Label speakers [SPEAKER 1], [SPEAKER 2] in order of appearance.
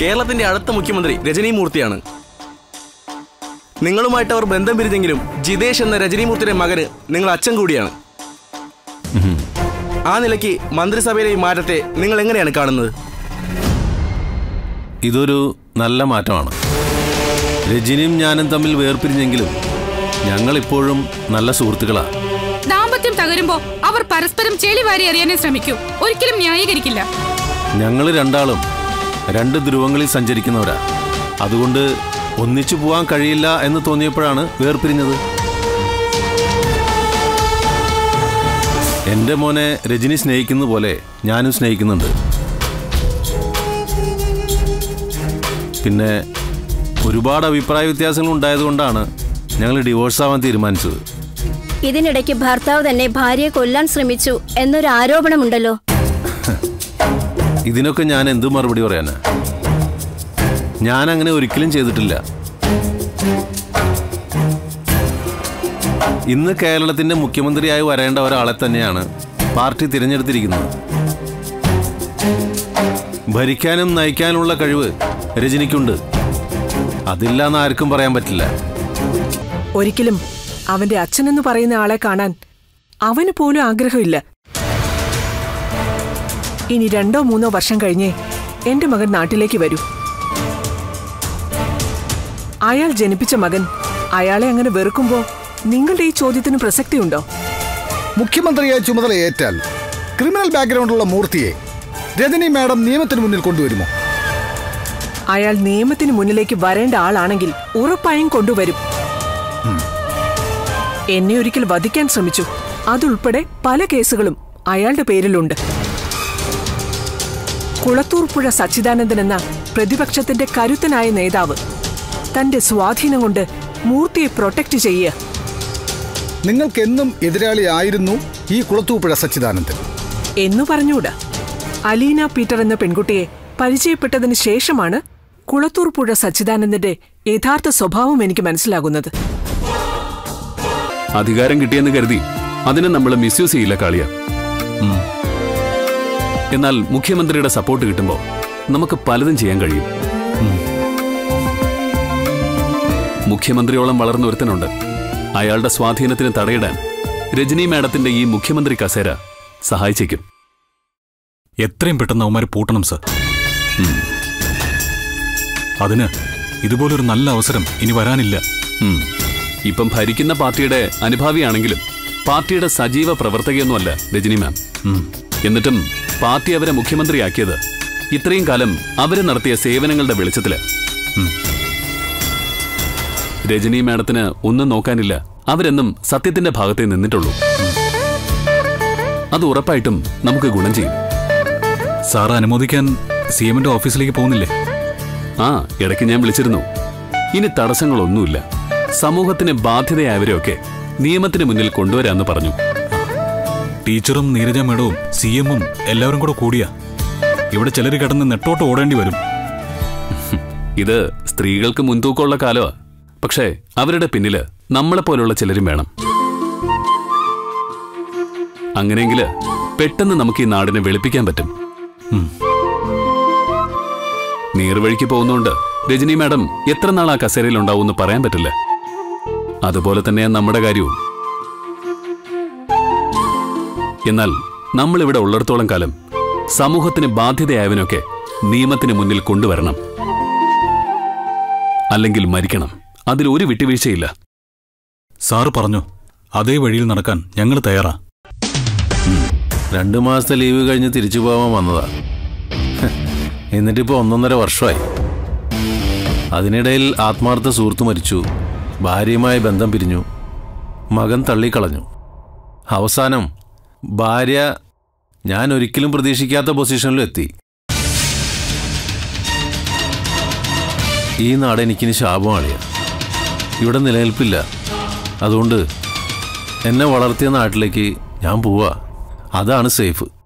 [SPEAKER 1] കേരളത്തിന്റെ അടുത്ത മുഖ്യമന്ത്രി രജനി മൂർത്തിയാണ് നിങ്ങളുമായിട്ട് അവർ ബന്ധം പിരിഞ്ഞെങ്കിലും ജിതേഷ് എന്ന രജനീമൂർത്തിയുടെ മകന് നിങ്ങൾ അച്ഛൻ കൂടിയാണ് ആ നിലയ്ക്ക് മന്ത്രിസഭയിലെ ഈ മാറ്റത്തെ നിങ്ങൾ എങ്ങനെയാണ് കാണുന്നത്
[SPEAKER 2] ഇതൊരു നല്ല മാറ്റമാണ് രജനിയും ഞാനും തമ്മിൽ വേർപിരിഞ്ഞെങ്കിലും ഞങ്ങളിപ്പോഴും നല്ല സുഹൃത്തുക്കളാണ്
[SPEAKER 3] ദാമ്പത്യം തകരുമ്പോ അവർ പരസ്പരം ചെളി വാരി എറിയാനേ ശ്രമിക്കൂ ഒരിക്കലും ന്യായീകരിക്കില്ല
[SPEAKER 2] ഞങ്ങൾ രണ്ടാളും രണ്ട് ധ്രുവങ്ങളിൽ സഞ്ചരിക്കുന്നവരാ അതുകൊണ്ട് ഒന്നിച്ചു പോകാൻ കഴിയില്ല എന്ന് തോന്നിയപ്പോഴാണ് വേർപിരിഞ്ഞത് എൻ്റെ മോനെ രജനി സ്നേഹിക്കുന്ന പോലെ ഞാനും സ്നേഹിക്കുന്നുണ്ട് പിന്നെ ഒരുപാട് അഭിപ്രായ വ്യത്യാസങ്ങൾ ഉണ്ടായതുകൊണ്ടാണ് ഞങ്ങൾ ഡിവോഴ്സ് ആവാൻ തീരുമാനിച്ചത്
[SPEAKER 4] ഇതിനിടയ്ക്ക് ഭർത്താവ് തന്നെ ഭാര്യയെ കൊല്ലാൻ ശ്രമിച്ചു എന്നൊരു ആരോപണമുണ്ടല്ലോ
[SPEAKER 2] ഇതിനൊക്കെ ഞാൻ എന്ത് മറുപടി പറയാനാ ഞാൻ അങ്ങനെ ഒരിക്കലും ചെയ്തിട്ടില്ല ഇന്ന് കേരളത്തിന്റെ മുഖ്യമന്ത്രിയായി വരേണ്ട ഒരാളെ തന്നെയാണ് പാർട്ടി തിരഞ്ഞെടുത്തിരിക്കുന്നത് ഭരിക്കാനും നയിക്കാനുള്ള കഴിവ് രജനിക്കുണ്ട് അതില്ലാന്ന് ആർക്കും പറയാൻ പറ്റില്ല
[SPEAKER 5] ഒരിക്കലും അവന്റെ അച്ഛനെന്ന് പറയുന്ന ആളെ കാണാൻ അവന് പോലും ആഗ്രഹമില്ല ഇനി രണ്ടോ മൂന്നോ വർഷം കഴിഞ്ഞേ എന്റെ മകൻ നാട്ടിലേക്ക് വരൂ അയാൾ ജനിപ്പിച്ച മകൻ അയാളെ അങ്ങനെ വെറുക്കുമ്പോ നിങ്ങളുടെ ഈ ചോദ്യത്തിന് പ്രസക്തിയുണ്ടോ
[SPEAKER 6] മുഖ്യമന്ത്രിയായി ചുമതലയേറ്റാൽ ക്രിമിനൽ ബാക്ക്ഗ്രൗണ്ടുള്ള മൂർത്തിയെ രജനി മാഡം നിയമത്തിന് മുന്നിൽ കൊണ്ടുവരുമോ
[SPEAKER 5] അയാൾ നിയമത്തിന് മുന്നിലേക്ക് വരേണ്ട ആളാണെങ്കിൽ ഉറപ്പായും കൊണ്ടുവരും എന്നെ ഒരിക്കൽ വധിക്കാൻ ശ്രമിച്ചു അതുൾപ്പെടെ പല കേസുകളും അയാളുടെ പേരിലുണ്ട് കുളത്തൂർ പുഴ സച്ചിദാനന്ദൻ എന്ന പ്രതിപക്ഷത്തിന്റെ കരുത്തനായ നേതാവ് തന്റെ സ്വാധീനം കൊണ്ട് മൂർത്തിയെ പ്രൊട്ടക്ട് ചെയ്യുക
[SPEAKER 6] നിങ്ങൾക്കെന്നും എതിരാളിയായിരുന്നു ഈ കുളത്തൂപ്പുഴ സച്ചിദാനന്ദൻ
[SPEAKER 5] എന്നു പറഞ്ഞൂടാ അലീന പീറ്റർ എന്ന പെൺകുട്ടിയെ പരിചയപ്പെട്ടതിന് ശേഷമാണ് കുളത്തൂർ പുഴ സച്ചിദാനന്ദന്റെ യഥാർത്ഥ സ്വഭാവം എനിക്ക് മനസ്സിലാകുന്നത്
[SPEAKER 7] അധികാരം കിട്ടിയെന്ന് കരുതി അതിനെ നമ്മൾ മിസ്യൂസ് ചെയ്യില്ല കാളിയ ഉം. എന്നാൽ മുഖ്യമന്ത്രിയുടെ സപ്പോർട്ട് കിട്ടുമ്പോൾ നമുക്ക് പലതും ചെയ്യാൻ കഴിയും ഉം. മുഖ്യമന്ത്രിയോളം വളർന്ന ഒരുത്തനുണ്ട് അയാളുടെ സ്വാധീനത്തിന് തടയിടാൻ രജനി മാഡത്തിന്റെ ഈ മുഖ്യമന്ത്രി കസേര സഹായിച്ചേക്കും
[SPEAKER 8] എത്രയും പെട്ടെന്ന് അവന്മാരെ പൂട്ടണം സർ അതിന് ഇതുപോലൊരു നല്ല അവസരം ഇനി വരാനില്ല
[SPEAKER 7] ഉം. ഇപ്പം ഭരിക്കുന്ന പാർട്ടിയുടെ അനുഭാവിയാണെങ്കിലും പാർട്ടിയുടെ സജീവ പ്രവർത്തകയൊന്നുമല്ല രജനി മാം ഉം. എന്നിട്ടും പാർട്ടി അവരെ മുഖ്യമന്ത്രിയാക്കിയത് ഇത്രയും കാലം അവര് നടത്തിയ സേവനങ്ങളുടെ വെളിച്ചത്തില് ഉം. രജനി മാഡത്തിന് ഒന്നും നോക്കാനില്ല അവരെന്നും സത്യത്തിന്റെ ഭാഗത്തേ നിന്നിട്ടുള്ളൂ ഉം. അത് ഉറപ്പായിട്ടും നമുക്ക് ഗുണം ചെയ്യും
[SPEAKER 8] സാറ് അനുമോദിക്കാൻ സി എമ്മിന്റെ ഓഫീസിലേക്ക് പോകുന്നില്ലേ
[SPEAKER 7] ആ ഇടയ്ക്ക് ഞാൻ വിളിച്ചിരുന്നു ഇനി തടസ്സങ്ങളൊന്നുമില്ല സമൂഹത്തിന് ബാധ്യതയായവരെയൊക്കെ നിയമത്തിന് മുന്നിൽ കൊണ്ടുവരാമെന്ന് പറഞ്ഞു
[SPEAKER 8] ടീച്ചറും നീരജ മേഡവും സി എമ്മും എല്ലാവരും കൂടെ കൂടിയാ ഇവിടെ ചിലർ കിടന്ന് നെട്ടോട്ട് ഓടേണ്ടി വരും
[SPEAKER 7] ഇത് സ്ത്രീകൾക്ക് മുൻതൂക്കമുള്ള കാലമാ പക്ഷേ അവരുടെ പിന്നില് നമ്മളെപ്പോലുള്ള ചിലരും വേണം അങ്ങനെയെങ്കില് പെട്ടെന്ന് നമുക്ക് ഈ നാടിനെ വെളുപ്പിക്കാൻ പറ്റും ഉം. നീർവഴിക്ക് പോകുന്നോണ്ട് രജനി മാഡം എത്ര നാൾ ആ കസേരയിൽ ഉണ്ടാവും പറയാൻ പറ്റില്ല അതുപോലെ തന്നെയാ നമ്മുടെ കാര്യവും എന്നാൽ നമ്മൾ ഇവിടെ ഉള്ളിടത്തോളം കാലം സമൂഹത്തിന് ബാധ്യതയായവനൊക്കെ നിയമത്തിന് മുന്നിൽ കൊണ്ടുവരണം അല്ലെങ്കിൽ മരിക്കണം അതിൽ ഒരു വിട്ടുവീഴ്ചയില്ല
[SPEAKER 8] സാറ് പറഞ്ഞു അതേ വഴിയിൽ നടക്കാൻ ഞങ്ങൾ തയ്യാറാ
[SPEAKER 2] രണ്ട് മാസത്തെ ലീവ് കഴിഞ്ഞ് തിരിച്ചു പോകാൻ വന്നതാ ഹ്, എന്നിട്ടിപ്പോ ഒന്നൊന്നര വർഷമായി അതിനിടയിൽ ആത്മാർത്ഥ സുഹൃത്ത് മരിച്ചു ഭാര്യയുമായി ബന്ധം പിരിഞ്ഞു മകൻ തള്ളിക്കളഞ്ഞു അവസാനം ഭാര്യ ഞാൻ ഒരിക്കലും പ്രതീക്ഷിക്കാത്ത പൊസിഷനിലും എത്തി ഈ നാട് എനിക്കിനി ശാപമാളിയ ഇവിടെ നിലനിൽപ്പില്ല അതുകൊണ്ട് എന്നെ വളർത്തിയ നാട്ടിലേക്ക് ഞാൻ പോവാ അതാണ് സേഫ്